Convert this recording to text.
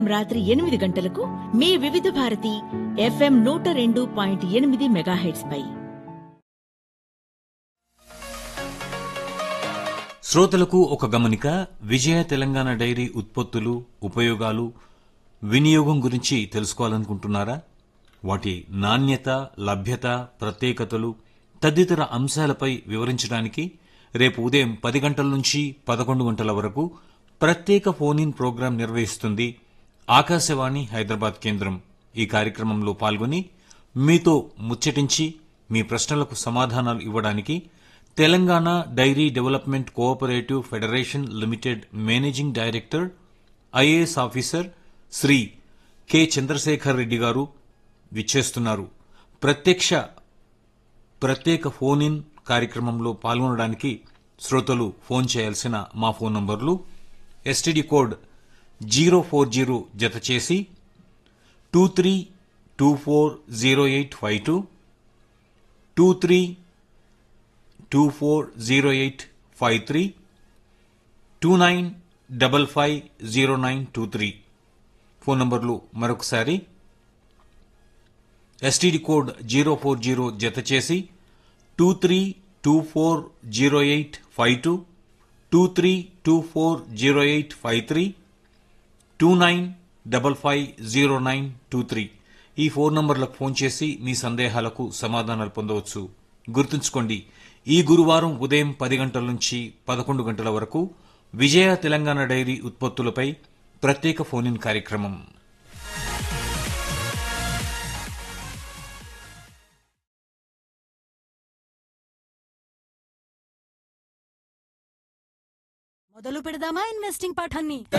రాత్రి ఎనిమిది గంటలకు మీ వివిధ భారతి ఎఫ్ఎం నూట రెండు పాయింట్ ఎనిమిది మెగాహెట్స్ పై శ్రోతలకు ఒక గమనిక విజయ తెలంగాణ డైరీ ఉత్పత్తులు ఉపయోగాలు వినియోగం గురించి తెలుసుకోవాలనుకుంటున్నారా వాటి నాణ్యత లభ్యత ప్రత్యేకతలు తదితర అంశాలపై వివరించడానికి రేపు ఉదయం పది గంటల నుంచి పదకొండు గంటల వరకు ప్రత్యేక ఫోన్ ఇన్ ప్రోగ్రాం నిర్వహిస్తుంది ఆకాశవాణి హైదరాబాద్ కేంద్రం ఈ కార్యక్రమంలో పాల్గొని మీతో ముచ్చటించి మీ ప్రశ్నలకు సమాధానాలు ఇవ్వడానికి Telangana dairy development cooperative federation limited managing director IAS officer Shri K Chandrasekhar Reddy garu విచ్చేస్తున్నారు ప్రత్యక్ష ప్రత్యేక ఫోన్ ఇన్ కార్యక్రమంలో పాల్గొనడానికి శ్రోతలు ఫోన్ చేయాల్సిన మా ఫోన్ నంబర్లు STD code zero four zero జత చేసి two three two four zero eight five two two three two four zero eight five three two nine double five zero nine two three phone నంబర్లు మరొకసారి STD code zero four zero జత చేసి two three two four zero eight five two two three two four zero eight five three two nine double five zero nine two three ఈ phone నంబర్లకు phone చేసి మీ సందేహాలకు సమాధానాలు పొందవచ్చు గుర్తుంచుకోండి ఈ గురువారం ఉదయం పది గంటల నుంచి పదకొండు గంటల వరకు విజయ తెలంగాణ డైరీ ఉత్పత్తులపై ప్రత్యేక ఫోన్ ఇన్ కార్యక్రమం మొదలు పెడదామా ఇన్వెస్టింగ్ పాఠాన్ని